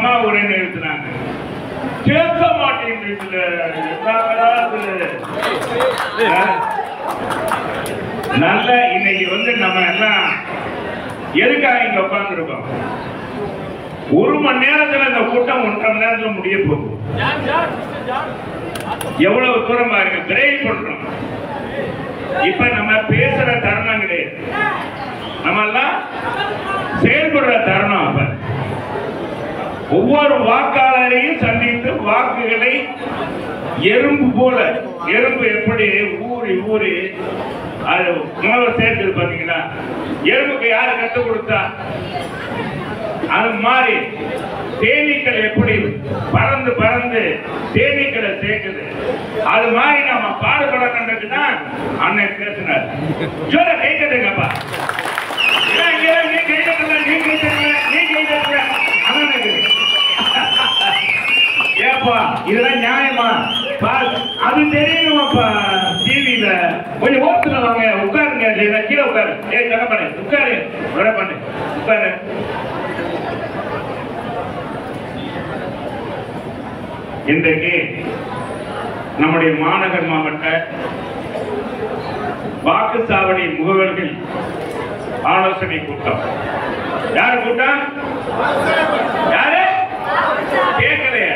மொத்தமா உரை நிறுத்தினாங்க கேட்க மாட்டேங்குது என்னங்கடா இது? ஆ? நல்ல இன்னைக்கு வந்து நம்ம எல்லாம் எதுக்காக இங்க உட்கார்ந்துருக்கோம் ஒரு மணி நேரத்துல இந்த கூட்டம் ஒன்றரை மணி நேரத்துல முடிய போகுது எவ்வளவு தூரம் பாருங்க விரைவு பண்றோம் இப்ப நம்ம பேசுற தருணம் கிடையாது நம்ம எல்லாம் செயல்படுற தருணம் அப்ப ஒவ்வொரு வாக்காளரையும் சந்தித்து வாக்குகளை எறும்பு போல எறும்பு எப்படி ஊறி ஊறி அது உணவை சேர்க்குது பாத்தீங்களா எறும்புக்கு யாரு கற்றுக் கொடுத்தா அது மாதிரி தேனீக்கள் எப்படி பறந்து பறந்து தேனீக்களை சேர்க்குது அது மாதிரி நாம பாடுபடணுன்றதுக்கு தான் அண்ணன் பேசினார் ஜோர கை கட்டுங்கப்பா ஏன் ஏன் நீ கை கட்டல நீ கை கட்டல நீ கை கட்டல அண்ணனுக்கு ஏப்பா இதெல்லாம் நியாயமா பாரு அது தெரியணுமாப்பா டிவியில கொஞ்சம் ஓரத்துல வாங்க உட்காருங்க இல்லையா கீழே உட்காரு ஏய் தங்க பண்ணு உட்காரு வர பண்ணு உட்காரு இன்றைக்கு நம்முடைய மாநகர் மாவட்ட வாக்குச்சாவடி முகவர்கள் ஆலோசனை கூட்டம் யாரு கூட்டம் யாரு கேட்கலையா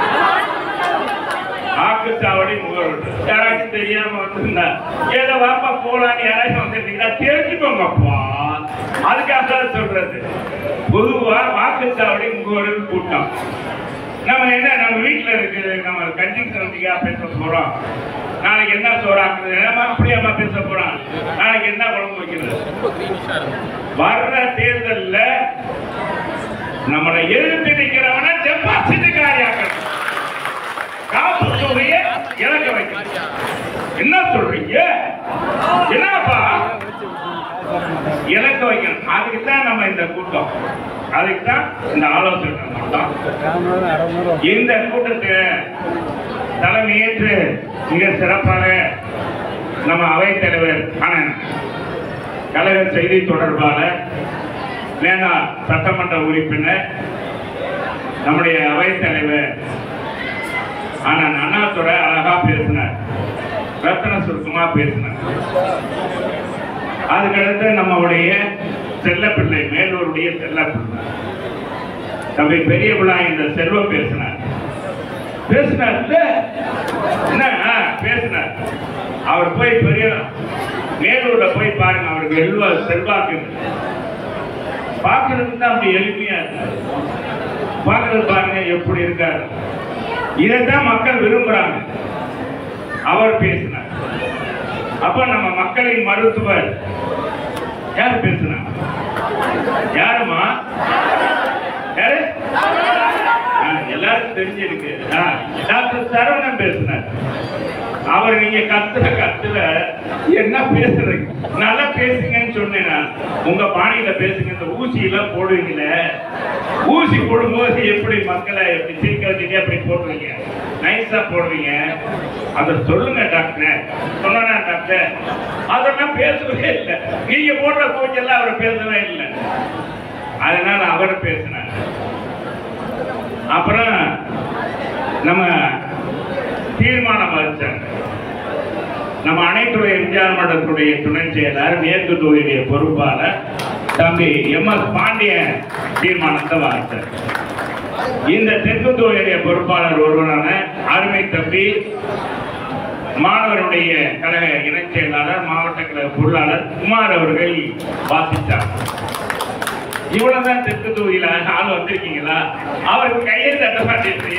வாக்குச்சாவடி முகவர்கள் யாராச்சும் தெரியாம வந்திருந்தா ஏதோ வாப்பா போலான்னு யாராச்சும் வந்திருந்தீங்கன்னா தெரிஞ்சுக்கோங்கப்பா அதுக்காக தான் சொல்றது பொதுவா வாக்குச்சாவடி முகவர்கள் கூட்டம் நம்ம என்ன நம்ம வீட்டுல இருக்கு நம்ம கஞ்சி சந்திக்கா பேச போறோம் நாளைக்கு என்ன சோறாக்குறது நம்ம அப்படியாமா பேச போறோம் நாளைக்கு என்ன குழம்பு வைக்கிறது வர்ற தேர்தல்ல நம்மளை எதிர்த்து நிக்கிறவன டெபாசிட் காரியாக்கணும் காப்பு தொகையை இழக்க வைக்கணும் என்ன சொல்றீங்க என்னப்பா இலக்க வைக்கணும் அதுக்கு தான் நம்ம இந்த கூட்டம் அதுக்கு தான் இந்த ஆலோசனை கூட்டம் இந்த கூட்டத்தை தலைமையேற்று மிக சிறப்பாக நம்ம அவைத்தலைவர் ஆனந்த் கழக செய்தி தொடர்பாளர் வேணா சட்டமன்ற உறுப்பினர் நம்முடைய அவைத்தலைவர் ஆனால் அண்ணாதுரை அழகா பேசினார் ரத்தன சுருக்கமா பேசினார் அதுக்கடுத்து நம்மளுடைய செல்லப்பிள்ளை மேலூருடைய செல்லப்பிள்ளை தம்பி பெரிய விழா இந்த செல்வம் பேசினார் பேசினார் இல்ல? என்ன ஆ, பேசினார் அவர் போய் பெரிய மேலூர்ல போய் பாருங்க அவருக்கு செல்வா செல்வாக்கு பார்க்கறதுக்கு தான் அப்படி எளிமையா இருக்கு பார்க்கறது பாருங்க எப்படி இருக்காரு இதைத்தான் மக்கள் விரும்புறாங்க அவர் பேசினார் அப்ப நம்ம மக்களின் மருத்துவர் யார் பேசுனா யாருமா யாரு ஆ, எல்லாருக்கும் தெரிஞ்சிருக்கு ஆ, டாக்டர் சரவணன் பேசினார் அவர் நீங்க கத்துற கத்துல என்ன பேசுறீங்க நல்லா பேசுங்கன்னு சொன்னேன் நான். உங்க பாணியில பேசுங்க இந்த ஊசி எல்லாம் போடுவீங்களே ஊசி போடும்போது எப்படி மக்களை எப்படி சிரிக்க வச்சுட்டு அப்படி போடுவீங்க நைஸா போடுவீங்க அதை சொல்லுங்க டாக்டர் சொன்னா டாக்டர் அதெல்லாம் பேசவே இல்லை நீங்க போடுற பூச்செல்லாம் அவர் பேசவே இல்லை அதனால அவர் பேசினார் அப்புறம் நம்ம தீர்மானம் வச்சாங்க நம்ம அனைத்துறை எம்ஜிஆர் மன்றத்துடைய துணை செயலாளர் மேற்கு தொகுதியுடைய பொறுப்பாளர் தம்பி எம் எஸ் பாண்டியன் தீர்மானத்தை வாசித்தார் இந்த தெற்கு தொகுதியுடைய பொறுப்பாளர் ஒருவரான அருமை தம்பி மாணவருடைய கழக இணைச் செயலாளர் மாவட்ட கழக பொருளாளர் குமார் அவர்கள் வாசித்தார் இவ்வளவுதான் தெற்கு தொகுதியில ஆள் வந்திருக்கீங்களா அவருக்கு கையை தட்ட மாட்டேன்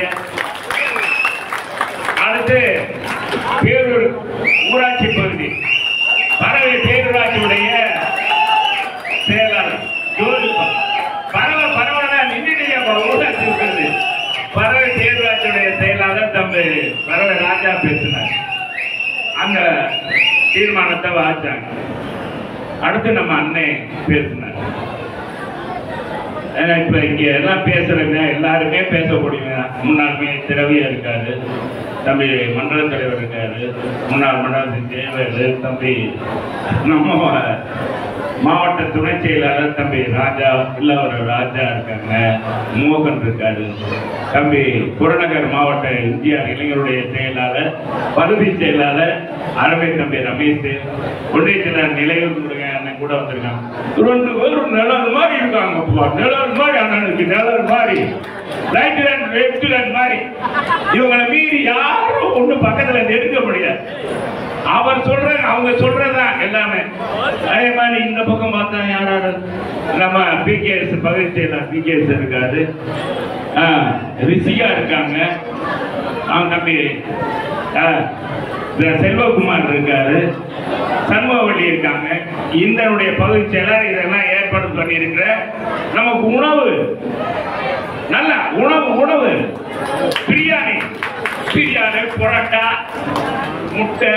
அடுத்து பேரூர் ஊராட்சி பகுதி பறவை பேரூராட்சியுடைய செயலாளர் ஜோதி பரவ பரவாயில்ல நின்றுட்டீங்க ஊராட்சி இருக்கிறது பறவை பேரூராட்சியுடைய செயலாளர் தம்பி பறவை ராஜா பேசினார் அந்த தீர்மானத்தை வாச்சாங்க அடுத்து நம்ம அண்ணன் பேசினார் ஏன்னா இப்ப இங்க எல்லாம் பேசுறவங்க எல்லாருமே பேசக்கூடியவங்க முன்னாள் திரவியா இருக்காரு தம்பி மண்டல தலைவர் இருக்காரு முன்னாள் மண்டலத்தின் தேவர் தம்பி நம்ம மாவட்ட துணை செயலாளர் தம்பி ராஜா இல்லவர ராஜா இருக்காங்க மோகன் இருக்காரு தம்பி புறநகர் மாவட்ட இந்தியா இளைஞருடைய செயலாளர் பகுதி செயலாளர் அருமை தம்பி ரமேஷ் ஒன்றிய செயலாளர் நிலையூர் முருகன் அண்ணன் கூட வந்திருக்காங்க ரெண்டு பேரும் நிழல் மாதிரி இருக்காங்க நிழல் மாதிரி அண்ணனுக்கு நிழல் மாதிரி ரைட் ஹேண்ட் லெஃப்ட் ஹேண்ட் மாதிரி இவங்களை மீறி யாரும் ஒண்ணும் பக்கத்துல நெருங்க முடியாது அவர் சொல்ற அவங்க சொல்றதுதான் எல்லாமே அதே மாதிரி இந்த பக்கம் பார்த்தா யாராரு நம்ம பிகேஎஸ் பகுதி செயலர் பிகேஎஸ் இருக்காரு ஆ, ரிஷியா இருக்காங்க அவன் தம்பி ஆ, இந்த செல்வகுமார் இருக்காரு சண்முகவள்ளி இருக்காங்க இந்தனுடைய பகுதி செயலர் இதெல்லாம் ஏற்பாடு பண்ணியிருக்கிற நமக்கு உணவு நல்ல உணவு உணவு பிரியாணி பிரியாணி புரோட்டா முட்டை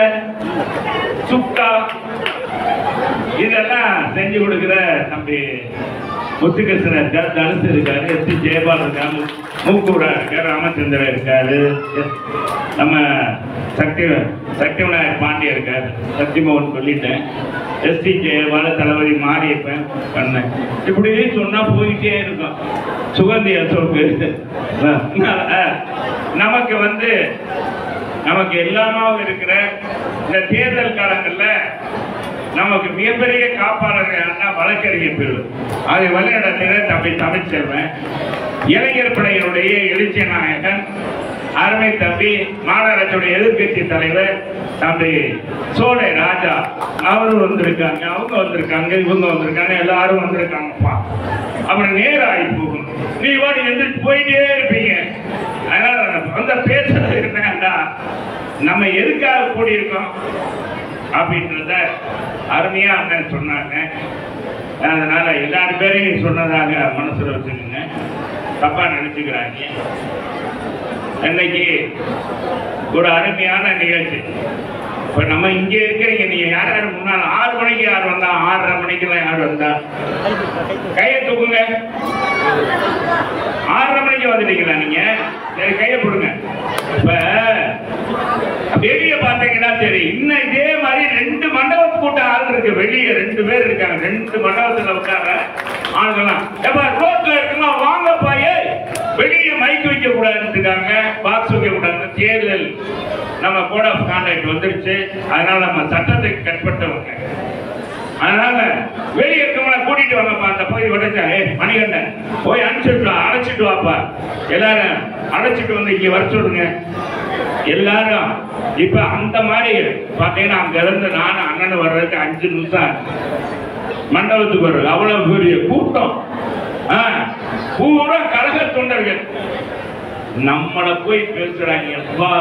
சுக்கா இதெல்லாம் செஞ்சு கொடுக்குற தம்பி முத்துகிருஷ்ணன் இருக்கார் தனுசு இருக்காரு எஸ் டி ஜெயபால் இருக்காரு மூக்கூரா இருக்காரு ராமச்சந்திரன் இருக்காரு எஸ் நம்ம சக்தி சக்தி விநாயகர் பாண்டிய இருக்காரு சக்திமோகன் சொல்லிட்டேன் எஸ் டி ஜெயபால தளபதி மாரியப்பன் கண்ணன் இப்படி சொன்னா போயிட்டே இருக்கும் சுகந்தி அசோக்கு அஹ், நமக்கு வந்து நமக்கு எல்லாமாவும் இருக்கிற இந்த தேர்தல் காலங்கள்ல நமக்கு மிகப்பெரிய காப்பாளர் யாருன்னா வழக்கறிஞர் பிரிவு அதை வழிநடத்தின தம்பி தமிழ்ச்செல்வன் இளைஞர் படையினுடைய எழுச்சி நாயகன் அருமை தம்பி மாநகராட்சியுடைய எதிர்க்கட்சி தலைவர் தம்பி சோலை ராஜா அவரும் வந்திருக்காங்க அவங்க வந்திருக்காங்க இவங்க வந்திருக்காங்க எல்லாரும் வந்திருக்காங்கப்பா அப்புறம் நேராகி போகும் நீ வாடி எந்திரிச்சு போயிட்டே இருப்பீங்க அதனால நான் அந்த பேசுறது என்னன்னா நம்ம எதுக்காக கூடியிருக்கோம் அப்படின்றத அருமையா அண்ணன் சொன்னாங்க அதனால எல்லாரு பேரையும் சொன்னதாக மனசுல வச்சுக்கோங்க தப்பா நினைச்சுக்கிறாங்க இன்னைக்கு ஒரு அருமையான நிகழ்ச்சி இப்ப நம்ம இங்க இருக்கிறீங்க நீங்க யார் யார் முன்னால ஆறு மணிக்கு யார் வந்தா ஆறரை மணிக்கெல்லாம் யார் வந்தா கையை தூக்குங்க ஆறரை மணிக்கு வந்துட்டீங்களா நீங்க சரி கையை போடுங்க இப்ப வெளிய பாத்தீங்கன்னா சரி இன்னும் இதே மாதிரி ரெண்டு மண்டபத்து கூட்ட ஆள் இருக்கு வெளியே ரெண்டு பேர் இருக்காங்க ரெண்டு மண்டபத்துல உட்கார ஆளுங்களாம் எப்ப ரோட்ல இருக்குமா வாங்கப்பா ஏய் வெளியே மைக் வைக்க கூடாதுன்னு இருக்காங்க பாக்ஸ் வைக்க கூடாது தேர்தல் நம்ம கோட் ஆஃப் கான்டாக்ட் வந்துருச்சு அதனால நம்ம சட்டத்துக்கு கட்பட்டவங்க அதனால வெளியே இருக்கவங்கள கூட்டிட்டு வாங்கப்பா அந்த போய் உடச்சா ஏ மணிகண்டன் போய் அனுப்பிச்சுட்டு வா, அழைச்சிட்டு வாப்பா எல்லாரும் அழைச்சிட்டு வந்து இங்க வர சொல்லுங்க எல்லாரும் இப்ப அந்த மாதிரி பாத்தீங்கன்னா அங்க இருந்து நானும் அண்ணன் வர்றதுக்கு அஞ்சு நிமிஷம் ஆச்சு. மண்டபத்துக்கு வர்றது அவ்வளவு பெரிய கூட்டம் ஆ, பூரா கழக தொண்டர்கள் நம்மளை போய் பேசுறாங்க அப்பா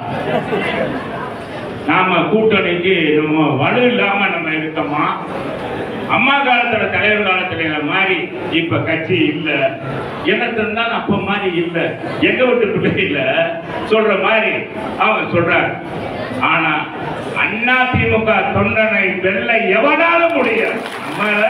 நாம கூட்டணிக்கு நம்ம வலு இல்லாம நம்ம இருக்கோமா அம்மா காலத்துல தலைவர் காலத்துல மாதிரி இப்ப கட்சி இல்ல என்ன இருந்தாலும் அப்ப மாதிரி இல்ல எங்க விட்டு பிள்ளை இல்ல சொல்ற மாதிரி அவங்க சொல்றாங்க ஆனா அண்ணா திமுக தொண்டனை வெல்ல எவனாலும் முடியாது நம்மள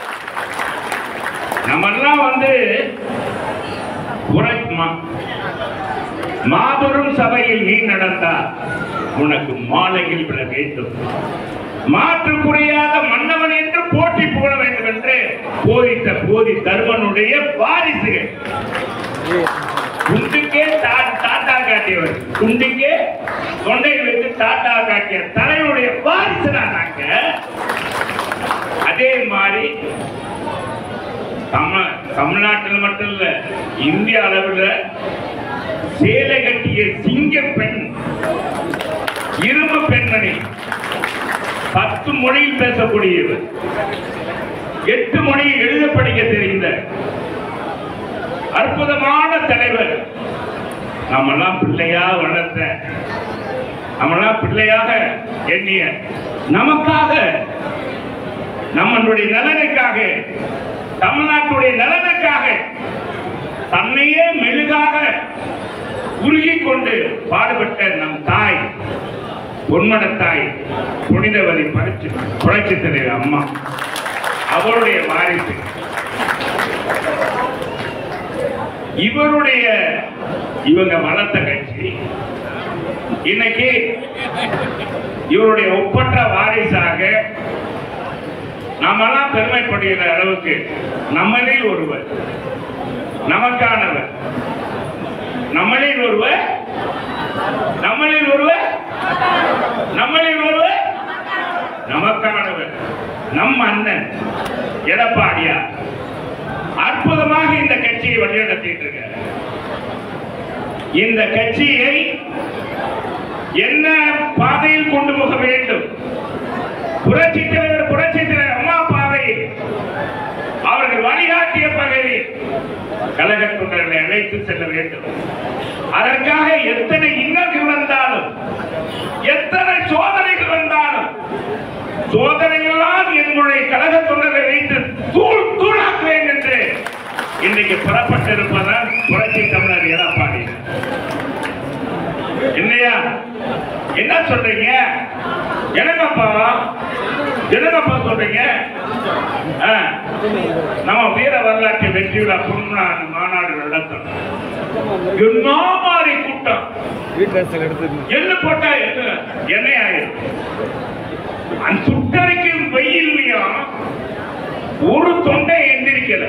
நம்மெல்லாம் வந்து உரைக்குமா மாபெரும் சபையில் நீ நடந்தால் உனக்கு மாலையில் விட வேண்டும் மாற்று புரியாத மன்னவன் என்று போட்டி புகழ வேண்டும் என்று போதித்த போதி தர்மனுடைய வாரிசுகள் குண்டுக்கே தா- தாத்தா காட்டியவர் குண்டுக்கே தொண்டையில் வைத்து தாத்தா காட்டிய தலைவனுடைய வாரிசு நாங்க அதே மாதிரி தமிழ் தமிழ்நாட்டில் மட்டும் இல்ல இந்திய அளவில் சேலை கட்டிய சிங்க பெண் இரும்பு பெண்மணி பத்து மொழியில் பேசக்கூடியவர் எட்டு மொழியில் எழுத படிக்க தெரிந்த அற்புதமான தலைவர் நம்மெல்லாம் பிள்ளையா வளர்த்த நம்மெல்லாம் பிள்ளையாக எண்ணிய நமக்காக நம்மளுடைய நலனுக்காக தமிழ்நாட்டுடைய நலனுக்காக தன்னையே மெழுகாக உருகி கொண்டு பாடுபட்ட நம் தாய் பொன்மன தாய் புனிதவதி படைச்சு புரட்சி தலைவர் அம்மா அவருடைய வாரிசு இவருடைய இவங்க வளர்த்த கட்சி இன்னைக்கு இவருடைய ஒப்பற்ற வாரிசாக நாமெல்லாம் பெருமைப்படுகிற அளவுக்கு நம்மளில் ஒருவர் நமக்கானவர் நம்மளில் ஒருவர் நம்மளில் ஒருவர் நம்மளில் ஒருவர் நமக்கானவர் நம் அண்ணன் எடப்பாடியார் அற்புதமாக இந்த கட்சியை வழிநடத்திட்டு இருக்கார் இந்த கட்சியை என்ன பாதையில் கொண்டு போக வேண்டும் புரட்சி தலைவர் புரட்சி தலைவர் அம்மா பாதையில் அவர்கள் வழிகாட்டிய பகுதியில் கழக தொண்டர்களை அழைத்து செல்ல வேண்டும் அதற்காக எத்தனை இன்னல்கள் வந்தாலும் எத்தனை சோதனைகள் வந்தாலும் சோதனையெல்லாம் என்னுடைய கழக தொண்டரை வைத்து தூள் தூளாக்குவேன் என்று இன்னைக்கு புறப்பட்டிருப்பதால் புரட்சி தமிழர் எடப்பாடி இல்லையா என்ன சொல்றீங்க என்னங்கப்பா என்னங்கப்பா சொல்றீங்க ஆ, நம்ம வீர வரலாற்று வெற்றி விழா பொன்னாடு மாநாடு நடத்தணும் என்ன மாதிரி கூட்டம் வீட்டு எடுத்து எள்ளு போட்டா என்ன எண்ணெய் ஆயிரும் அந்த சுட்டரிக்கும் வெயில்லையும் ஒரு தொண்டை எந்திரிக்கல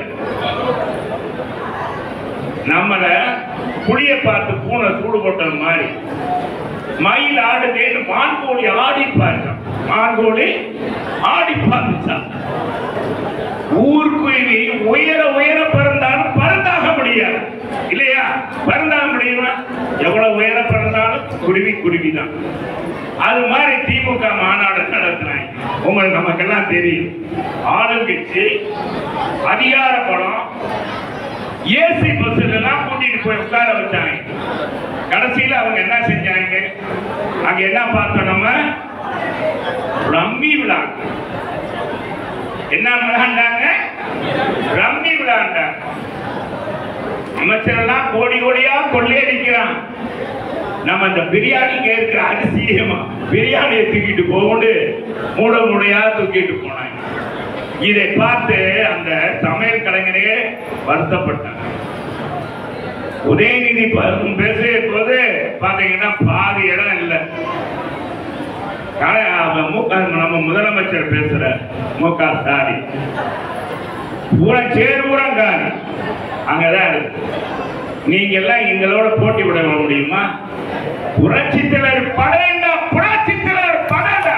நம்மள புளிய பார்த்து பூனை சூடு போட்டது மாதிரி மயில் ஆடுதேன்னு மான்கோழி ஆடி பார்த்தான் மான்கோழி ஆடி பார்த்துச்சான் ஊர்க்குருவி உயர உயர பறந்தாலும் பறந்தாக முடியாது இல்லையா பறந்தாக முடியுமா எவ்வளவு உயர பறந்தாலும் குருவி குருவி தான் அது மாதிரி திமுக மாநாடு நடத்தினாங்க உங்களுக்கு நமக்கெல்லாம் தெரியும் ஆளுங்கட்சி அதிகார படம் ஏசி பஸ்ல எல்லாம் கூட்டிட்டு போய் உட்கார வச்சாங்க கடைசியில அவங்க என்ன செஞ்சாங்க அங்க என்ன பார்த்தோம் நம்ம ரம்மி விழாங்க என்ன விளையாண்டாங்க ரம்மி விளையாண்டாங்க அமைச்சரெல்லாம் கோடி கோடியா கொள்ளையடிக்கிறான் நம்ம இந்த பிரியாணிக்கு இருக்கிற அரிசியமா பிரியாணியை தூக்கிட்டு போகும்போது மூட மூடையா தூக்கிட்டு போனாங்க இதை பார்த்து அந்த சமையல் கலைஞரே வருத்தப்பட்டாங்க உதயநிதி ப- பேசிய போது பாத்தீங்கன்னா பாதி இடம் இல்லை கலை- அவ மு க- நம்ம முதலமைச்சர் பேசுற மு க ஸ்டாலின் பூரா சேர்பூரங்காரி அங்கதான் இருக்கு நீங்க எல்லாம் எங்களோட போட்டி விட முடியுமா புரட்சி தலைவர் படண்டா புரட்சி தலைவர் படண்டா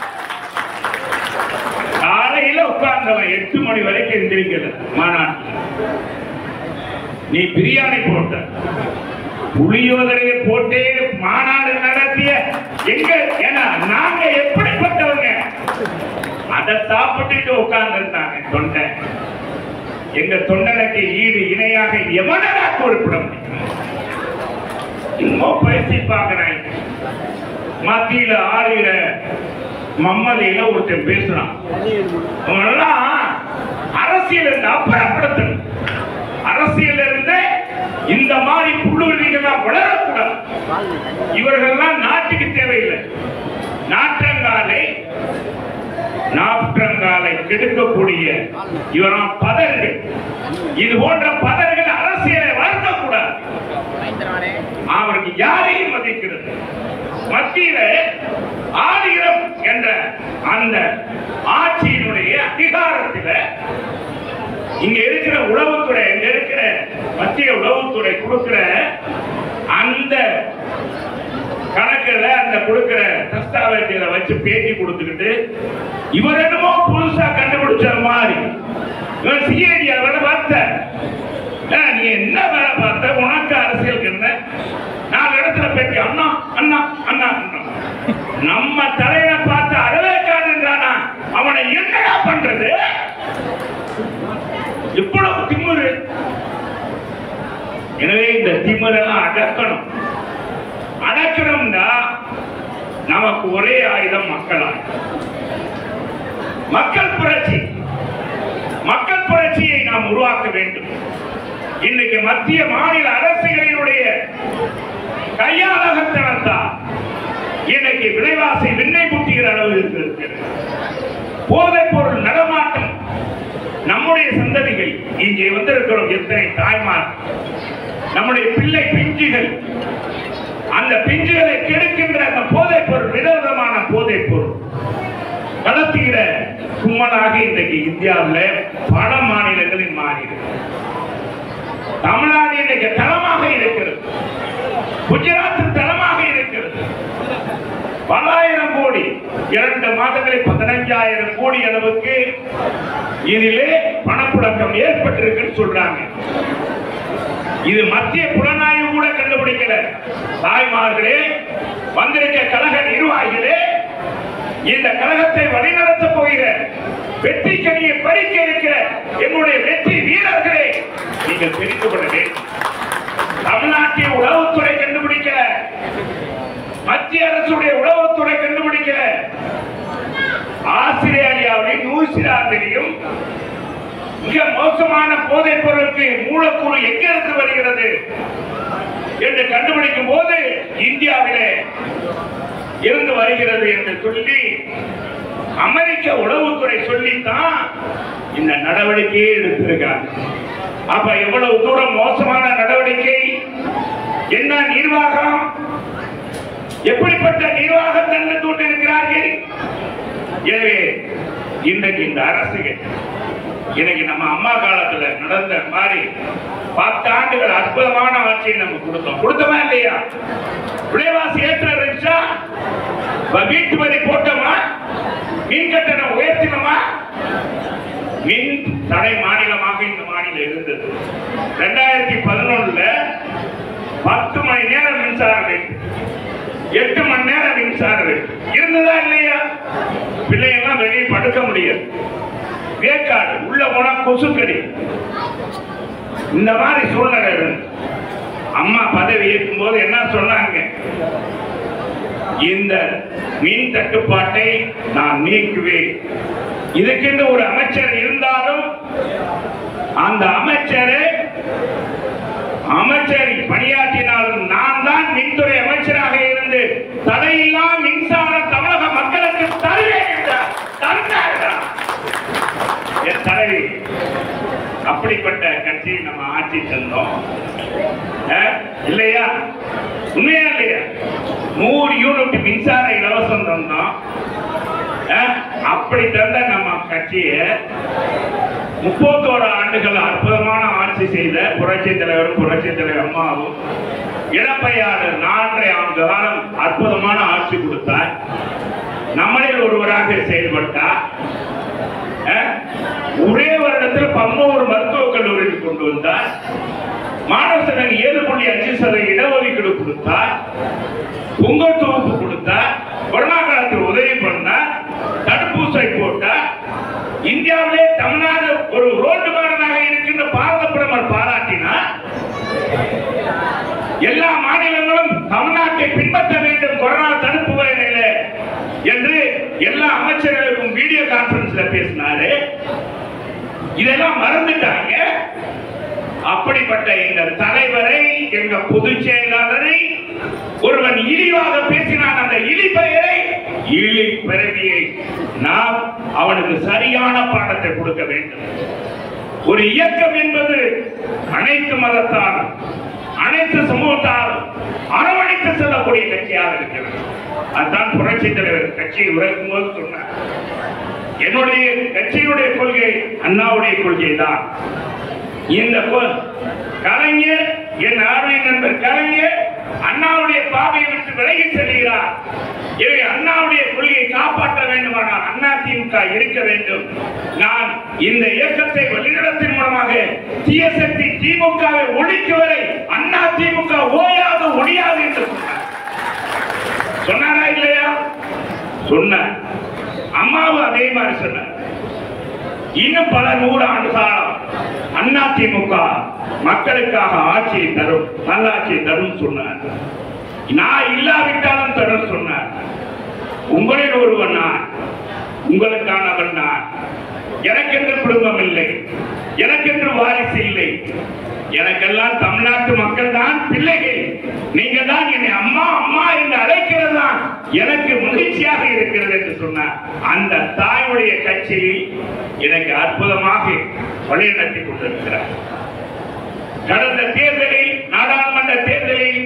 காலையில உட்கார்ந்தவன் எட்டு மணி வரைக்கும் எந்திரிக்கல மாநாட்டில் நீ பிரியாணி போட்ட புளியோதரையை போட்டே மாநாடு நடத்திய எங்க ஏன்னா நாங்க எப்படிப்பட்டவங்க அதை சாப்பிட்டுட்டு உட்கார்ந்துருந்தாங்க தொண்டை எங்க தொண்டனுக்கு ஈடு இணையாக எவனடா குறிப்பிட முடியும் இன்னும் பேசி பார்க்கிறேன் மத்தியில ஆளுகிற மம்மதியில ஒருத்தன் பேசுறான் அவனெல்லாம் அரசியல் இருந்து அப்புறப்படுத்தணும் அரசியல் இருந்து இந்த மாதிரி புள்ளுவலிகள்லாம் வளரக்கூடாது இவர்கள்லாம் நாட்டுக்கு தேவையில்லை நாற்றங்காலை நாற்றங்காலை கெடுக்கக்கூடிய இவராம் பதர்கள் இது போன்ற பதர்கள் அரசியலை வளர்க்கக்கூடாது அவருக்கு யாரையும் மதிக்கிறது மத்தியில ஆளுகிறம் என்ற அந்த ஆட்சியினுடைய அதிகாரத்தில இங்க இருக்கிற உளவுத்துறை இங்க இருக்கிற மத்திய உளவுத்துறை கொடுக்கிற அந்த கணக்குல அந்த கொடுக்கிற தஸ்தாவேஜில வச்சு பேட்டி கொடுத்துக்கிட்டு இவர் என்னமோ புதுசா கண்டுபிடிச்ச மாதிரி இவன் சிஐடி வேலை பார்த்த ஏன், நீ என்ன வேலை பார்த்த உனக்கு அரசியல் என்ன நாலு இடத்துல பேட்டி அண்ணா அண்ணா அண்ணா அண்ணா நம்ம தலைவனை பார்த்து அறவேக்காரன்றானா அவனை என்னடா பண்றது இவ்வளவு திமிரு எனவே இந்த திமிரெல்லாம் அடக்கணும் அடக்கணும்னா நமக்கு ஒரே ஆயுதம் மக்கள் ஆயுதம் மக்கள் புரட்சி மக்கள் புரட்சியை நாம் உருவாக்க வேண்டும் இன்னைக்கு மத்திய மாநில அரசுகளினுடைய கையாளகத்தனத்தால் இன்னைக்கு விலைவாசி விண்ணை முட்டுகிற அளவிற்கு இருக்கிறது போதைப் பொருள் நடமாட்டம் நம்முடைய சந்ததிகள் இங்கே வந்திருக்கிறோம் எத்தனை தாய்மார் நம்முடைய பிள்ளை பிஞ்சுகள் அந்த பிஞ்சுகளை கெடுக்கின்ற அந்த போதைப் பொருள் விதவிதமான போதைப் பொருள் கடத்துகிற சும்மா கும்பலாக இன்றைக்கு இந்தியாவில் பல மாநிலங்களில் மாறிடு தமிழ்நாடு இன்றைக்கு தளமாக இருக்கிறது குஜராத் தளமாக இருக்கிறது பல்லாயிரம் கோடி இரண்டு மாதங்களில் பதினஞ்சாயிரம் கோடி அளவுக்கு இதிலே பணப்புழக்கம் ஏற்பட்டிருக்குன்னு சொல்றாங்க இது மத்திய புலனாய்வு கூட கண்டுபிடிக்கல தாய்மார்களே வந்திருக்க கழக நிர்வாகிகளே இந்த கழகத்தை வழிநடத்த போகிற வெற்றி கனியை பறிக்க இருக்கிற என்னுடைய வெற்றி வீரர்களே நீங்கள் தெரிந்து கொள்ள வேண்டும் தமிழ்நாட்டில் உளவுத்துறை கண்டுபிடிக்கல மத்திய அரசுடைய உளவுத்துறை கண்டுபிடிக்கல ஆஸ்திரேலியாவிலும் நியூசிலாந்திலும் மிக மோசமான போதைப் பொருளுக்கு மூலக்கூறு எங்கிருந்து வருகிறது என்று கண்டுபிடிக்கும் போது இந்தியாவிலே இருந்து வருகிறது என்று சொல்லி அமெரிக்க உளவுத்துறை சொல்லித்தான் இந்த நடவடிக்கையை எடுத்திருக்காங்க அப்ப எவ்வளவு தூரம் மோசமான நடவடிக்கை என்ன நிர்வாகம் எப்படிப்பட்ட நிர்வாகம் தந்து கொண்டிருக்கிறார்கள் எனவே இன்றைக்கு இந்த அரசுகள் இன்னைக்கு நம்ம அம்மா காலத்துல நடந்த மாதிரி பத்து ஆண்டுகள் அற்புதமான ஆட்சியை நம்ம கொடுத்தோம் கொடுத்தோமா இல்லையா விலைவாசி ஏற்ற இருந்துச்சா இப்ப வீட்டு வரி போட்டோமா மின் கட்டணம் உயர்த்தினோமா மின் தடை மாநிலமாக இந்த மாநிலம் இருந்தது ரெண்டாயிரத்தி பதினொன்னுல பத்து மணி நேரம் மின்சாரம் இருக்கு. எட்டு மணி நேரம் மின்சாரம் இருக்கு. இருந்ததா இல்லையா பிள்ளைங்கெல்லாம் வெளியே படுக்க முடியாது வேக்காடு உள்ள போனா கொசுக்கடி இந்த மாதிரி சூழ்நிலை இருந்தது அம்மா பதவி ஏற்கும் போது என்ன சொன்னாங்க இந்த மின் தட்டுப்பாட்டை நான் நீக்குவேன் இதுக்கென்று ஒரு அமைச்சர் இருந்தாலும் அந்த அமைச்சரை அமைச்சர் பணியாற்றினாலும் நான் தான் மின்துறை அமைச்சராக இருந்து தடையில்லா மின்சாரம் தமிழக மக்களுக்கு தருவேன் என்றார் தந்தார்கள் என் தலைவி அப்படிப்பட்ட கட்சியை நம்ம ஆட்சி சென்றோம் அஹ், இல்லையா உண்மையா இல்லையா நூறு யூனிட் மின்சார இலவசம் தந்தோம் அஹ், அப்படி தந்த நம்ம கட்சியை முப்பத்தோரு ஆண்டுகள் அற்புதமான ஆட்சி செய்த புரட்சி தலைவரும் புரட்சி தலைவர் அம்மாவும் இளப்பையாளர் நான்கரை ஆண்டு காலம் அற்புதமான ஆட்சி கொடுத்தார் நம்மளில் ஒருவராக செயல்பட்டார் அஹ், ஒரே வருடத்தில் பதினோரு மருத்துவக் கல்லூரிக்கு கொண்டு வந்தார் மாணவசனன் ஏழு புள்ளி அஞ்சு சதவீத இடஒதுக்கீடு கொடுத்தார் பொங்கல் தொகுப்பு கொடுத்தார் கொரோனா காலத்தில் உதவி பண்ணார் தடுப்பூசி போட்டார் இந்தியாவிலே தமிழ்நாடு ஒரு ரோட்டு மாடலாக இருக்கின்ற பாரத பிரதமர் பாராட்டினார் எல்லா மாநிலங்களும் தமிழ்நாட்டை பின்பற்ற வேண்டும் கொரோனா தடுப்பு வகையில என்று எல்லா அமைச்சர்களுக்கும் வீடியோ கான்பரன்ஸ்ல பேசினாரு இதெல்லாம் மறந்துட்டாங்க அப்படிப்பட்ட இந்த தலைவரை எங்க பொதுச் செயலாளரை ஒருவன் இழிவாக பேசினான் அந்த இழி பெயரை இழி பிறவியை நாம் அவனுக்கு சரியான பாடத்தை கொடுக்க வேண்டும் ஒரு இயக்கம் என்பது அனைத்து மதத்தால் அனைத்து சமூகத்தால் அரவணைத்து செல்லக்கூடிய கட்சியாக இருக்கிறது அதுதான் புரட்சி தலைவர் கட்சியை உரைக்கும் போது சொன்னார் என்னுடைய கட்சியினுடைய கொள்கை அண்ணாவுடைய கொள்கை தான் இந்த கொ- கலைஞர் என் ஆர்வ நண்பர் கலைஞர் அண்ணாவுடைய பாதையை விட்டு விலகி செல்கிறார் எனவே அண்ணாவுடைய கொள்கையை காப்பாற்ற வேண்டுமானால் அண்ணா திமுக இருக்க வேண்டும் நான் இந்த இயக்கத்தை வழிநடத்தின் மூலமாக தீய சக்தி திமுகவை ஒழிக்கும் வரை அண்ணா திமுக ஓயாது ஒழியாது என்று சொன்னார் சொன்னாரா இல்லையா சொன்னார் அம்மாவும் அதே மாதிரி சொன்னார் இன்னும் பல நூறு ஆண்டு காலம் அண்ணா திமுக மக்களுக்காக ஆட்சியை தரும் நல்லாட்சியை தரும் சொன்னார் நான் இல்லாவிட்டாலும் தரும் சொன்னார் உங்களில் ஒருவன் நான் உங்களுக்கானவன் நான் எனக்கென்று குடும்பம் இல்லை எனக்கென்று வாரிசு இல்லை எனக்கெல்லாம் தமிழ்நாட்டு மக்கள் தான் பிள்ளைகள் நீங்க தான் என்னை அம்மா அம்மா என்று அழைக்கிறது தான் எனக்கு மகிழ்ச்சியாக இருக்கிறது என்று சொன்னார் அந்த தாயுடைய கட்சியில் எனக்கு அற்புதமாக வழிநடத்தி கொண்டிருக்கிறார் கடந்த தேர்தலில் நாடாளுமன்ற தேர்தலில்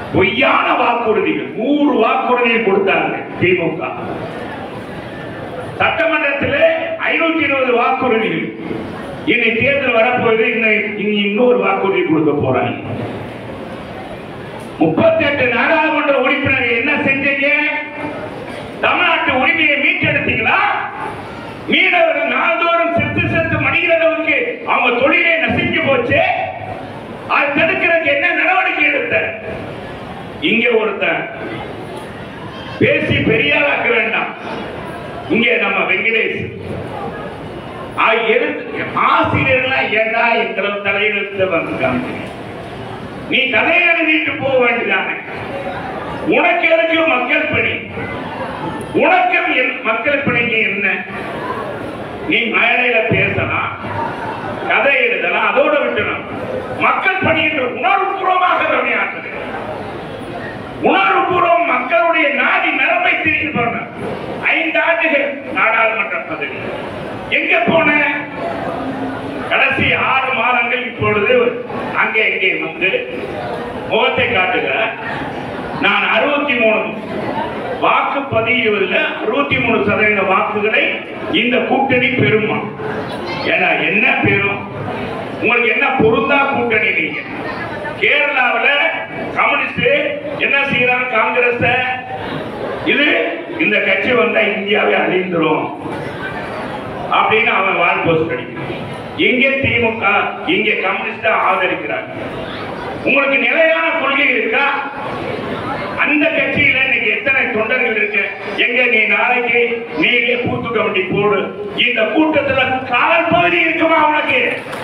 பொய்யான வாக்குறுதிகள் நூறு வாக்குறுதிகள் கொடுத்தாங்க திமுக சட்டமன்றத்தில் ஐநூத்தி இருபது வாக்குறுதிகள் இன்னை தேர்தல் வரப்போகுது இன்னும் இனி இன்னொரு வாக்குறுதி கொடுக்க போறாங்க முப்பத்தி எட்டு நாடாளுமன்ற உறுப்பினர்கள் என்ன செஞ்சீங்க தமிழ்நாட்டு உரிமையை மீட்டெடுத்தீங்களா மீனவர்கள் நாள்தோறும் செத்து செத்து மடிகிற அளவுக்கு அவங்க தொழிலே நசிஞ்சு போச்சு அதை தடுக்கிறதுக்கு என்ன நடவடிக்கை எடுத்த இங்க ஒருத்தன் பேசி பெரியாளாக்க வேண்டாம் இங்கே நம்ம வெங்கடேஷ் ஆ, எழுத்து- ஆசிரியர்கள்லாம் ஏண்டா எங்களை தலையெழுத்து வந்திருக்காங்க நீ கதை எழுதிட்டு போக வேண்டியதானே உனக்கு எதுக்கு மக்கள் பணி உனக்கும் என் மக்கள் பணிக்கு என்ன நீ மேடையில பேசலாம் கதை எழுதலாம் அதோட விட்டணும் மக்கள் பணி என்று உணர்வுபூர்வமாக பணியாற்றுது உணர்வுபூர்வம் மக்களுடைய நாடி நரம்பை திரிந்து போன ஐந்து ஆண்டுகள் நாடாளுமன்ற பதவி எங்க போன கடைசி ஆறு மாதங்கள் இப்பொழுது அங்கே இங்கே வந்து முகத்தை காட்டுகிற நான் அறுபத்தி மூணு வாக்கு பதிவுல அறுபத்தி மூணு சதவீத வாக்குகளை இந்த கூட்டணி பெறுமா ஏன்னா என்ன பெறும் உங்களுக்கு என்ன பொருந்தா கூட்டணி நீங்க கேரளாவுல கம்யூனிஸ்ட் என்ன செய்யறாங்க காங்கிரஸ் இது இந்த கட்சி வந்தா இந்தியாவே அழிந்துரும் அப்படின்னு அவன் வால் போஸ்ட் அடிக்கிறான் எங்கே திமுக இங்கே கம்யூனிஸ்ட ஆதரிக்கிறாங்க உங்களுக்கு நிலையான கொள்கை இருக்கா அந்த கட்சியில இன்னைக்கு எத்தனை தொண்டர்கள் இருக்கு எங்க நீ நாளைக்கு நீயே பூத்து கமிட்டி போடு இந்த கூட்டத்துல கால் பகுதி இருக்குமா உனக்கு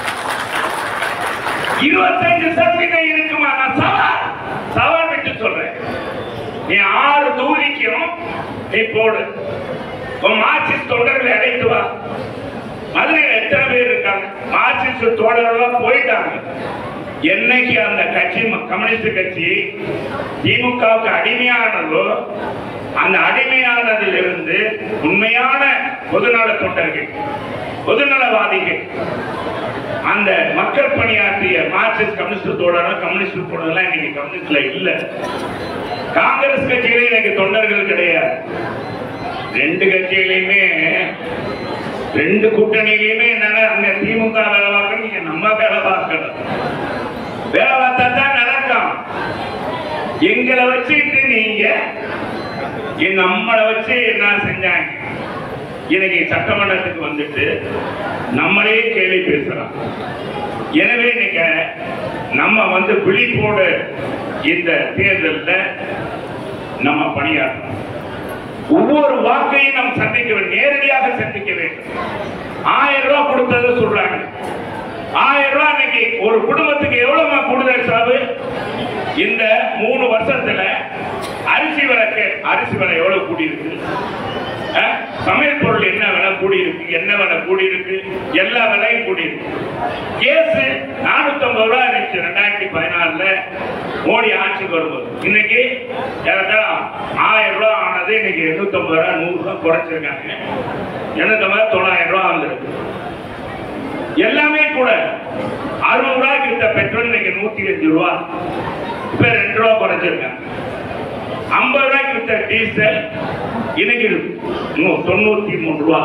இருபத்தைந்து சதவீதம் இருக்குமா நான் சவால் சவால் விட்டு சொல்றேன் நீ ஆறு தூரிக்கும் நீ போடு உன் மார்க்சிஸ்ட் தொண்டர்களை அழைத்து வா மதுரையில் எத்தனை பேர் இருக்காங்க மார்க்சிஸ்ட் தோழர்கள் போயிட்டாங்க என்னைக்கு அந்த கட்சி ம- கம்யூனிஸ்ட் கட்சி திமுகவுக்கு அடிமையானதோ அந்த அடிமையானதிலிருந்து உண்மையான பொதுநல தொண்டர்கள் பொதுநலவாதிகள் அந்த மக்கள் பணியாற்றிய மார்க்சிஸ்ட் கம்யூனிஸ்ட் தோழர்கள் கம்யூனிஸ்ட் தோழர்கள் இன்னைக்கு கம்யூனிஸ்ட்ல இல்ல காங்கிரஸ் கட்சியிலே எனக்கு தொண்டர்கள் கிடையாது ரெண்டு கட்சியிலையுமே ரெண்டு கூட்டணியிலையுமே என்னன்னா அங்க திமுக வேலை பார்க்கணும் இங்க நம்ம வேலை பார்க்கணும் வேலை பார்த்தா தான் நடக்கும் எங்களை வச்சுட்டு நீங்க எங்க நம்மளை வச்சு என்ன செஞ்சாங்க இன்னைக்கு சட்டமன்றத்துக்கு வந்துட்டு நம்மளே கேள்வி பேசுறோம் எனவே இன்னைக்கு நம்ம வந்து விழிப்போடு இந்த தேர்தல்ல நம்ம பணியாற்றணும் ஒவ்வொரு வாக்கையும் நாம் சந்திக்க வேண்டும் நேரடியாக சந்திக்க வேண்டும் ஆயிரம் ரூபாய் கொடுத்தது சொல்றாங்க ஆயிரம் ரூபாய் இன்னைக்கு ஒரு குடும்பத்துக்கு எவ்வளவு கூடுதல் செலவு இந்த மூணு வருஷத்துல அரிசி விலைக்கு அரிசி விலை எவ்வளவு கூடி இருக்கு அஹ், சமையல் பொருள் என்ன விலை கூடி இருக்கு என்ன விலை கூடி இருக்கு எல்லா விலையும் கூடி இருக்கு கேஸ் நானூத்தி ஐம்பது ரூபாய் இருந்துச்சு ரெண்டாயிரத்தி பதினாறுல மோடி ஆட்சிக்கு வரும்போது இன்னைக்கு ஏறத்தாழ ஆயிரம் ரூபாய் ஆனது இன்னைக்கு எண்ணூத்தி ஐம்பது ரூபாய் நூறு ரூபாய் குறைச்சிருக்காங்க எண்ணூத்தி ஐம்பது தொள்ளாயிரம் ரூபாய் வந்துருக்கு எல்லாமே கூட அறுபது ரூபாய்க்கு வித்த பெட்ரோல் இன்னைக்கு நூத்தி அஞ்சு ரூபா இப்ப ரெண்டு ரூபா குறைச்சிருக்காங்க ஐம்பது ரூபாய்க்கு வித்த டீசல் இன்னைக்கு நூ- தொண்ணூத்தி மூணு ரூபா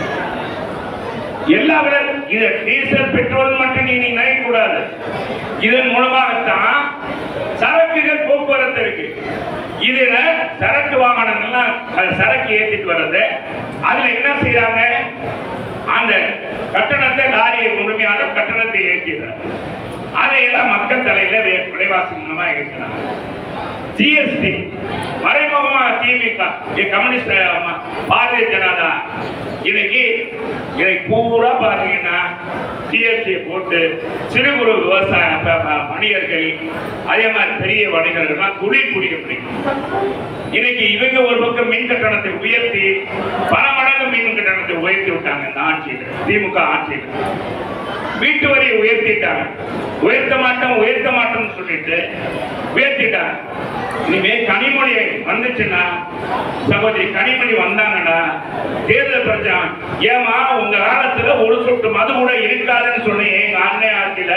எல்லா விலை இது டீசல் பெட்ரோல் மட்டும் நீ நினைக்க கூடாது இதன் மூலமாகத்தான் சரக்குகள் போக்குவரத்து இருக்கு இதுல சரக்கு வாகனங்கள்லாம் அது சரக்கு ஏத்திட்டு வர்றது அதுல என்ன செய்யறாங்க அந்த கட்டணத்தை லாரி உரிமையாளர் கட்டணத்தை ஏற்றிடுறாங்க அதையெல்லாம் மக்கள் தலையில வே- விலைவாசி மூலமா இருக்கிறாங்க ஜிஎஸ்டி மறைமுகமா திமுக இங்க கம்யூனிஸ்ட் அம்மா, பாரதிய ஜனதா இன்னைக்கு இன்னைக்கு பூரா பாத்தீங்கன்னா ஜிஎஸ்டி போட்டு சிறு குறு விவசாய ப- ப- வணிகர்கள் அதே மாதிரி பெரிய வணிகர்கள்லாம் குடி குடிக்க முடியும் இன்னைக்கு இவங்க ஒரு பக்கம் மின் கட்டணத்தை உயர்த்தி பல மடங்கு மின் கட்டணத்தை உயர்த்தி விட்டாங்க இந்த ஆட்சியில் திமுக ஆட்சியில் வீட்டு வரியை உயர்த்திட்டாங்க உயர்த்த மாட்டோம் உயர்த்த மாட்டோம்னு சொல்லிட்டு உயர்த்திட்டாங்க இனிமே கனிமொழி வந்துச்சுன்னா சகோதரி கனிமொழி வந்தாங்கன்னா தேர்தல் பிரச்சாரம் ஏமா உங்க காலத்துல ஒரு சொட்டு மது கூட இருக்காதுன்னு சொன்னீங்க எங்க அண்ணன் ஆட்சியில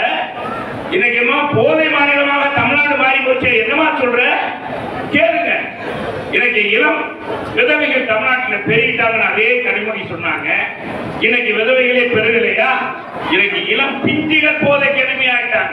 இன்னைக்குமா போதை மாநிலமாக தமிழ்நாடு மாறி போச்சு என்னமா சொல்ற கேளுங்க இன்னைக்கு இளம் விதவைகள் தமிழ்நாட்டில் பெருகிட்டாங்கன்னு அதே கனிமொழி சொன்னாங்க இன்னைக்கு விதவைகளே பெருகலையா இன்னைக்கு இளம் பிஞ்சுகள் போதைக்கு அடிமையாயிட்டாங்க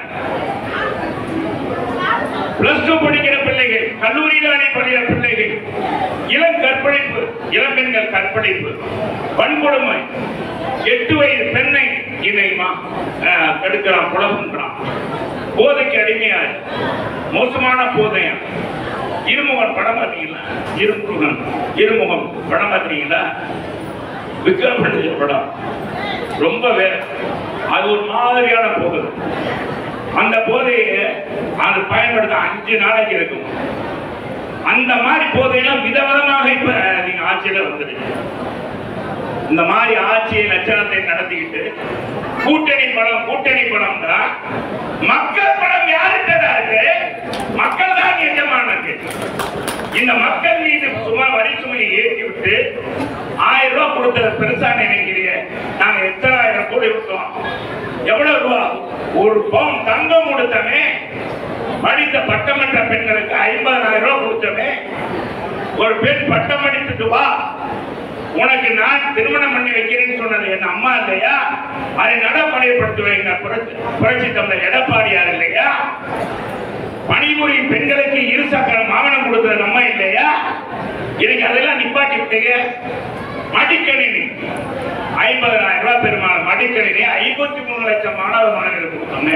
பிளஸ் டூ படிக்கிற பிள்ளைகள் கல்லூரியில் வேலை படிக்கிற பிள்ளைகள் இளம் கற்பழிப்பு இளம் பெண்கள் கற்பழிப்பு வன்கொடுமை எட்டு வயது பெண்ணை இணைமா கெடுக்கிறான் குழம்புன்றான் போதைக்கு அடிமையா மோசமான போதையம் இருமுகன் படம் பார்த்தீங்களா இருமுகன் இருமுகம் படம் பார்த்தீங்களா விக்ரம் நடிச்ச படம் ரொம்ப வேற அது ஒரு மாதிரியான போதை அந்த போதையை அது பயன்படுத்த அஞ்சு நாளைக்கு இருக்கும் அந்த மாதிரி போதையெல்லாம் விதவிதமாக இப்ப நீங்க ஆட்சியில வந்துருக்கு இந்த மாதிரி ஆட்சியை லட்சணத்தை நடத்திக்கிட்டு கூட்டணி படம் கூட்டணி படம் தான் மக்கள் படம் யாருக்கிட்ட இருக்கு மக்கள் தான் எஜமானது இந்த மக்கள் மீது சும்மா வரி சுமையை ஏற்றி விட்டு ஆயிரம் ரூபாய் கொடுத்தது பெருசா நினைக்கிறீங்க நாங்க எத்தனாயிரம் கோடி விட்டோம் எவ்வளவு ரூபா ஒரு பவுன் தங்கம் கொடுத்தமே படித்த பட்டமன்ற பெண்களுக்கு ஐம்பதாயிரம் ரூபாய் கொடுத்தமே ஒரு பெண் பட்டம் படித்துட்டு வா உனக்கு நான் திருமணம் பண்ணி வைக்கிறேன்னு சொன்னது என் அம்மா இல்லையா அதை நடைமுறைப்படுத்துவேன் புரட்சி புரட்சி தமிழர் எடப்பாடியார் இல்லையா பணிபுரியும் பெண்களுக்கு இரு சக்கரம் வாகனம் கொடுத்தது நம்ம இல்லையா இன்னைக்கு அதெல்லாம் நிப்பாட்டி விட்டீங்க மடிக்கணினி ஐம்பதாயிரம் ரூபாய் பெருமாள் மடிக்கணினி ஐம்பத்தி மூணு லட்சம் மாணவ மாணவர்களுக்கு கொடுத்தோமே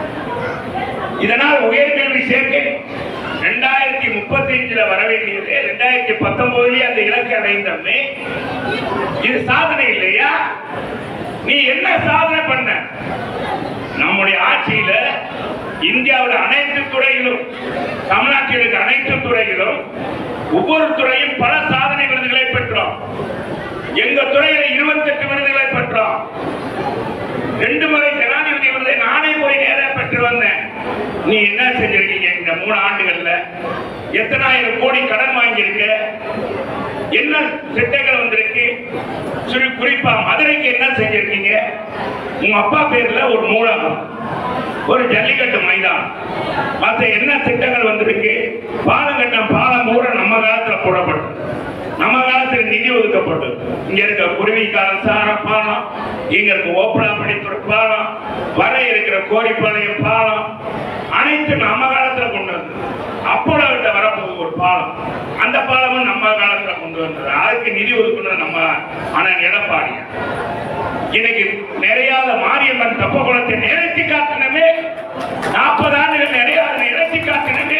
இதனால் உயர்கல்வி சேர்க்கை ரெண்டாயிரத்தி முப்பத்தி அஞ்சுல வர வேண்டியது ரெண்டாயிரத்தி பத்தொன்பதுலயே அந்த இலக்கை அடைந்தோமே இது சாதனை இல்லையா நீ என்ன சாதனை பண்ண நம்முடைய ஆட்சியில இந்தியாவில் அனைத்து துறையிலும் தமிழ்நாட்டில் இருக்க அனைத்து துறையிலும் ஒவ்வொரு துறையும் பல சாதனை விருதுகளை பெற்றோம் எங்க துறையில இருபத்தெட்டு விருதுகளை பெற்றோம் ரெண்டு முறை ஜனாதிபதி விருதை நானே போய் நேரா பெற்று வந்தேன் நீ என்ன செஞ்சிருக்கீங்க இந்த மூணு ஆண்டுகள்ல எத்தனாயிரம் கோடி கடன் வாங்கியிருக்க என்ன திட்டங்கள் வந்திருக்கு சுரு குறிப்பா மதுரைக்கு என்ன செஞ்சிருக்கீங்க உங்க அப்பா பேர்ல ஒரு நூலகம் ஒரு ஜல்லிக்கட்டு மைதானம் மற்ற என்ன திட்டங்கள் வந்திருக்கு பாலம் கட்டம் பாலம் பூரா நம்ம காலத்துல போடப்படும் நம்ம காலத்துல நிதி ஒதுக்கப்பட்டது இங்க இருக்க குருவிக்காரன் சார பாலம் இங்க இருக்க ஓப்பனாப்படி பாலம் வர இருக்கிற கோரிப்பாளையம் பாலம் அனைத்து நம்ம காலத்துல கொண்டு வந்தது அப்போலோ கிட்ட வரப்போகுது ஒரு பாலம் அந்த பாலமும் நம்ம காலத்துல கொண்டு வந்தது அதுக்கு நிதி ஒதுக்குனது நம்ம அண்ணன் எடப்பாடி இன்னைக்கு நிறையாத மாரியம்மன் தப்ப குளத்தை நிறுத்தி காட்டினமே நாற்பது ஆண்டுகள் நிறையாத நிறுத்தி காட்டினமே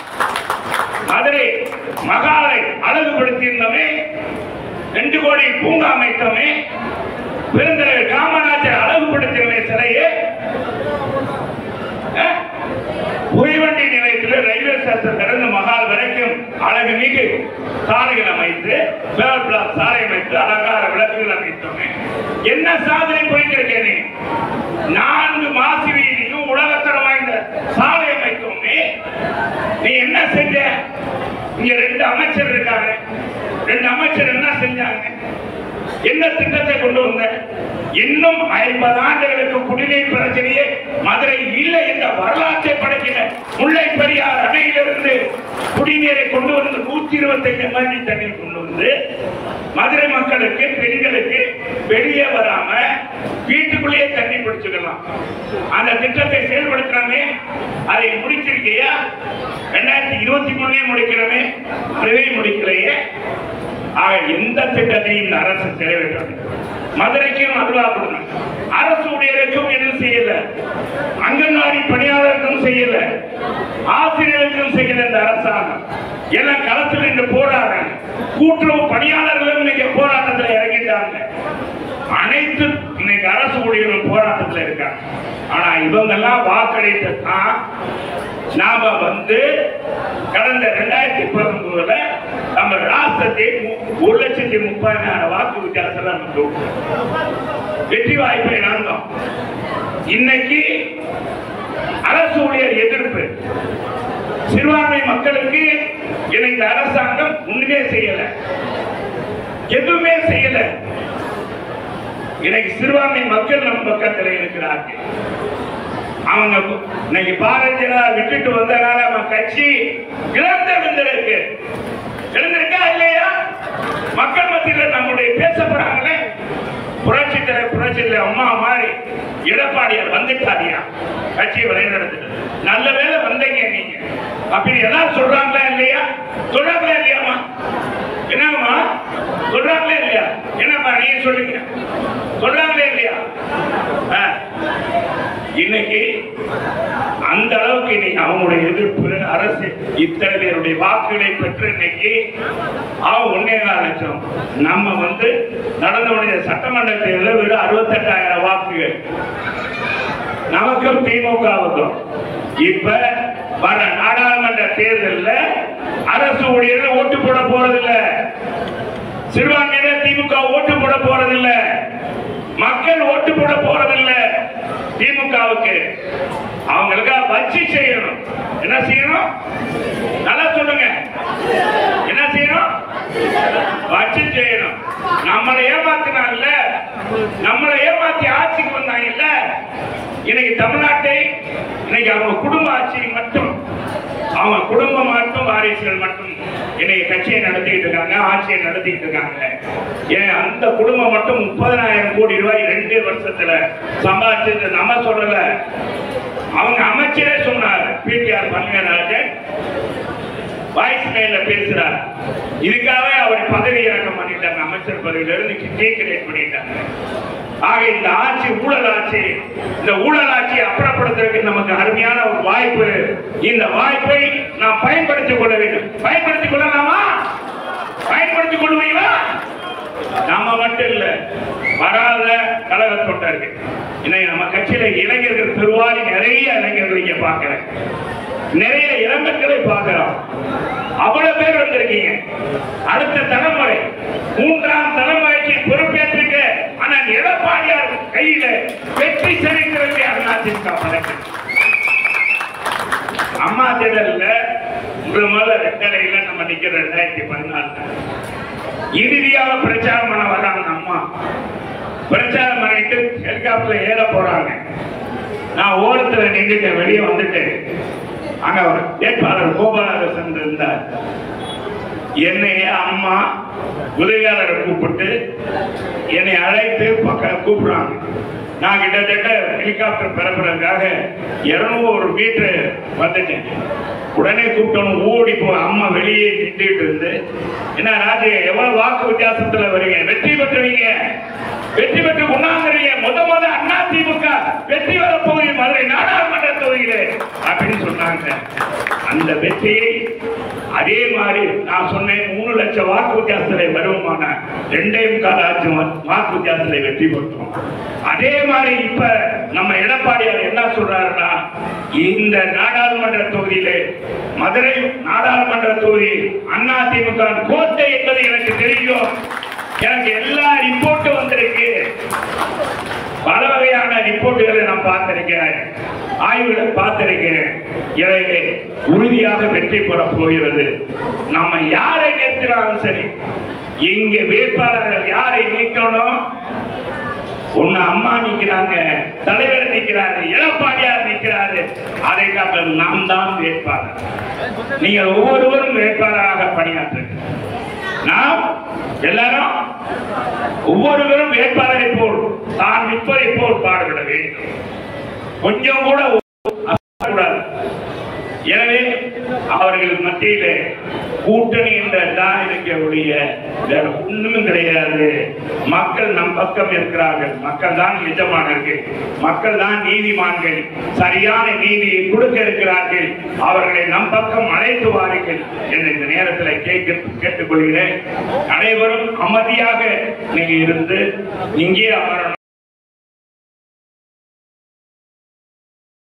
மதுரை மகாலை அழகுபடுத்தியிருந்தோமே ரெண்டு கோடி பூங்கா அமைத்தோமே பெருந்தலைவர் காமராஜர் அழகுபடுத்தினமே சிலையே அஹ்? புகைவண்டி நிலையத்தில் ரயில்வே ஸ்டேஷன் திறந்து மகால் வரைக்கும் அழகு மிகு சாலைகள் அமைத்து பேர் பிளாக் சாலை அமைத்து அலங்கார விளக்குகள் அமைத்தோமே என்ன சாதனை புரிந்திருக்கேன் நீ நான்கு மாசு வீதியும் உலகத்தரம் வாய்ந்த சாலை அமைத்தோமே நீ என்ன செஞ்ச இங்க ரெண்டு அமைச்சர் இருக்காங்க ரெண்டு அமைச்சர் என்ன செஞ்சாங்க என்ன திட்டத்தை கொண்டு வந்த இன்னும் ஐம்பது ஆண்டுகளுக்கு குடிநீர் பிரச்சனையே மதுரை இல்லை என்ற வரலாற்றை படைக்கிற முல்லை பெரியார் அணையிலிருந்து குடிநீரை கொண்டு வந்து நூத்தி இருபத்தைந்து மணி தண்ணீர் கொண்டு வந்து மதுரை மக்களுக்கு பெண்களுக்கு வெளியே வராம வீட்டுக்குள்ளேயே தண்ணி பிடிச்சுக்கலாம் அந்த திட்டத்தை செயல்படுத்துறமே அதை முடிச்சிருக்கியா ரெண்டாயிரத்தி இருபத்தி மூணுலயே முடிக்கிறோமே அதுவே முடிக்கலையே ஆக எந்த திட்டத்தையும் இந்த அரசு நிறைவேற்றது மதுரைக்கும் அல்வா கொடுங்க அரசு ஊழியருக்கும் எதுவும் செய்யல அங்கன்வாடி பணியாளருக்கும் செய்யல ஆசிரியருக்கும் செய்யல இந்த அரசாங்கம் எல்லாம் களத்தில் நின்று போராடுறாங்க கூட்டுறவு பணியாளர்களும் இன்னைக்கு போராட்டத்தில் இறங்கிட்டாங்க அனைத்து இன்னைக்கு அரசு ஊழியர்கள் போராட்டத்தில் இருக்காங்க ஆனா இவங்கெல்லாம் வாக்களித்து தான் நாம வந்து கடந்த ரெண்டாயிரத்தி பத்தொன்பதுல நம்ம ராஷ்டிரத்தை மு- ஒரு லட்சத்தி முப்பதாயிரம் வாக்கு வித்தியாசம் நமக்கு வெற்றி வாய்ப்பை இழந்தோம் இன்னைக்கு அரசு ஊழியர் எதிர்ப்பு சிறுபான்மை மக்களுக்கு இன்னைக்கு அரசாங்கம் ஒண்ணுமே செய்யல எதுவுமே செய்யல இன்னைக்கு சிறுபான்மை மக்கள் நம் பக்கத்தில் இருக்கிறார்கள் அவங்க இன்னைக்கு பாரதிய ஜனதா விட்டுட்டு வந்தனால அவன் கட்சி இழந்து வந்திருக்கு இழந்து எடப்பாடியார் வந்துட்டாரியா கட்சியை வழிநடத்துட்டு நல்ல வேளை வந்தீங்க நீங்க அப்படி எல்லாரும் சொல்றாங்களா இல்லையா சொல்றாங்களா இல்லையாமா என்னம்மா சொல்றாங்களா இல்லையா என்னம்மா நீங்க சொல்லுங்க சொல்றாங்களா இல்லையா ஆ. இன்னைக்கு அந்த அளவுக்கு இன்னைக்கு அவங்களுடைய எதிர்ப்பு அரசு இத்தனை பேருடைய வாக்குகளை பெற்று இன்னைக்கு அவன் ஒன்னே கால் லட்சம் நம்ம வந்து நடந்த முடிஞ்ச சட்டமன்ற தேர்தலில் வெறும் அறுபத்தெட்டாயிரம் வாக்குகள் நமக்கும் திமுகவுக்கும் இப்ப வர நாடாளுமன்ற தேர்தலில் அரசு ஊழியர்கள் ஓட்டு போட போறதில்ல சிறுபான்மையினர் திமுக ஓட்டு போட போறதில்ல மக்கள் ஓட்டு போட போறதில்ல திமுகவுக்கு அவங்களுக்கு வச்சு செய்யணும் என்ன செய்யணும் நல்லா சொல்லுங்க என்ன செய்யணும் வச்சு செய்யணும் நம்மளை ஏமாத்தினாங்கல்ல நம்மளை ஏமாத்தி ஆட்சிக்கு வந்தாங்கல்ல இன்னைக்கு தமிழ்நாட்டை இன்னைக்கு அவங்க குடும்ப ஆட்சி மட்டும் அவங்க குடும்பம் மட்டும் வாரிசுகள் மட்டும் இன்னைக்கு கட்சியை நடத்திக்கிட்டு இருக்காங்க ஆட்சியை நடத்திக்கிட்டு இருக்காங்க ஏன் அந்த குடும்பம் மட்டும் முப்பதனாயிரம் கோடி ரூபாய் ரெண்டு வருஷத்துல சம்பாதிச்சது நம்ம சொல்லல அவங்க அமைச்சரே சொன்னார் பிடிஆர் பழனிவேலாஜன் வாய்ஸ் மேல பேசுறார் இதுக்காக அவரை பதவி இறக்கம் பண்ணிட்டாங்க அமைச்சர் பதவியில இருந்து டீக்ரேட் பண்ணிட்டாங்க ஆக இந்த ஆட்சி ஊழல் ஆட்சி இந்த ஊழல் ஆட்சியை அப்புறப்படுத்துறதுக்கு நமக்கு அருமையான ஒரு வாய்ப்பு இந்த வாய்ப்பை நாம் பயன்படுத்திக் கொள்ள வேண்டும் பயன்படுத்திக் கொள்ளலாமா பயன்படுத்திக் கொள்வீங்களா நாம மட்டும் இல்ல வராத கழக தொண்டர்கள் இன்னைக்கு நம்ம கட்சியில இளைஞர்கள் பெருவாரி நிறைய இளைஞர்கள் இங்க பார்க்கிறேன் நிறைய இளம்பெண்களை பார்க்கிறோம் அவ்வளவு பேர் வந்திருக்கீங்க அடுத்த தலைமுறை மூன்றாம் தலைமுறைக்கு பொறுப்பேற்றுக்க ஆனா எடப்பாடியார் கையில வெற்றி சரித்திரத்தை அதிமுக பதக்கம் அம்மா தேடல்ல ஒரு முதல்ல ரெட்டலையில நம்ம நிக்கிற ரெண்டாயிரத்தி பதினாலுல இறுதியாக பிரச்சாரம் பண்ண வர்றாங்க அம்மா பிரச்சாரம் பண்ணிட்டு ஹெலிகாப்டர்ல ஏற போறாங்க நான் ஓரத்துல நின்றுட்டேன் வெளியே வந்துட்டேன் அங்க ஒரு வேட்பாளர் கோபாலகிருஷ்ணன் இருந்தார் என்னைய அம்மா உதவியாளரை கூப்பிட்டு என்னை அழைத்து பக்க கூப்பிடுறாங்க நான் கிட்டத்தட்ட ஹெலிகாப்டர் பரப்புறதுக்காக இருநூறு மீட்டர் வந்துட்டேன் உடனே கூப்பிட்டோம் ஓடி போ அம்மா வெளியே நின்றுட்டு இருந்து என்ன ராஜு எவ்வளவு வாக்கு வித்தியாசத்துல வரீங்க வெற்றி பெற்றுவீங்க வெற்றி பெற்று உண்ணாங்கிறீங்க முத முத அண்ணா திமுக வெற்றி வர போகுது மதுரை நாடாளுமன்ற தொகுதியிலே அப்படின்னு சொன்னாங்க அந்த வெற்றியை அதே மாதிரி நான் சொன்னேன் மூணு லட்சம் வாக்கு வித்தியாசத்திலே வருமான ரெண்டே முக்கால் லட்சம் வாக்கு வித்தியாசத்திலே வெற்றி பெற்றோம் அதே மாதிரி இப்ப நம்ம எடப்பாடியார் என்ன சொல்றாருன்னா இந்த நாடாளுமன்ற தொகுதியிலே மதுரை நாடாளுமன்ற தொகுதி அண்ணா திமுக கோட்டை என்பது எனக்கு தெரியும் எனக்கு எல்லா ரிப்போர்ட்டும் வந்திருக்கு பல வகையான ரிப்போர்ட்டுகளை நான் பார்த்திருக்கேன் ஆய்வுகளை பார்த்திருக்கேன் எனவே உறுதியாக வெற்றி பெற போகிறது நம்ம யாரை நிறுத்தினாலும் சரி இங்க வேட்பாளர்கள் யாரை நீக்கணும் ஒண்ணு அம்மா நிக்கிறாங்க தலைவர் நிக்கிறாரு எடப்பாடியார் நிக்கிறாரு அதை காட்டில் நாம் தான் வேட்பாளர் நீங்கள் ஒவ்வொருவரும் வேட்பாளராக பணியாற்றுங்க நாம் எல்லாரும் ஒவ்வொருவரும் வேட்பாளரை போல் தான் நிற்பதை போல் பாடுபட வேண்டும் கொஞ்சம் கூட கூடாது எனவே அவர்கள் மத்தியிலே கூட்டணி என்ற தான் இருக்க ஒழிய வேற ஒண்ணுமே கிடையாது மக்கள் நம் பக்கம் இருக்கிறார்கள் மக்கள் தான் நிஜமானவர்கள் மக்கள் தான் நீதிமான்கள் சரியான நீதியை கொடுக்க இருக்கிறார்கள் அவர்களை நம் பக்கம் அழைத்து வாருங்கள் என்று இந்த நேரத்தில் கேட்க கேட்டுக்கொள்கிறேன் அனைவரும் அமைதியாக நீங்க இருந்து இங்கே அமரணும்